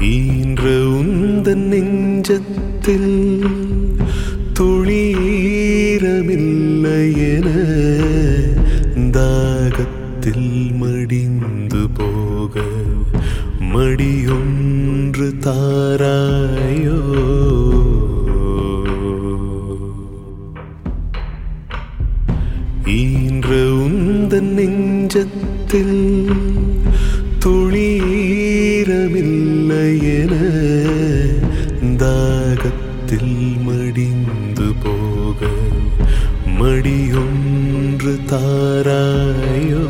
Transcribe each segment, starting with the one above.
ஈன்ற உந்தன் நெஞ்சத்தில் துளீரமில்லை என தாகத்தில் மடிந்து போக மடியொன்று தாராயோ ஈன்ற உந்தன் நெஞ்சத்தில் துளீரமில்லை என தாகத்தில் மடிந்து போக மடியொன்று தாராயோ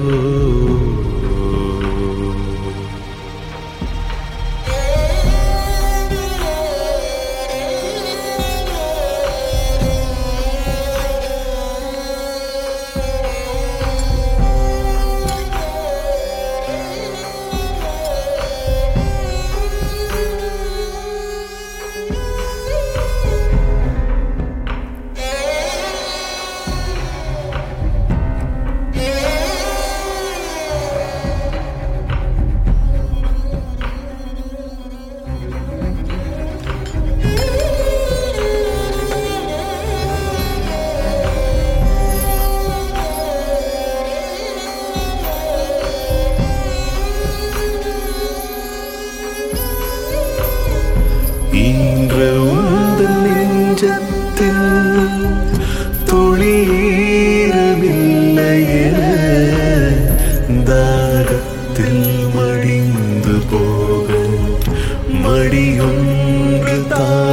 ஈன்ற உந்தன் நெஞ்சத்தில் துளீரமில்லை என தாகத்தில் மடிந்து போக மடியொன்று தான்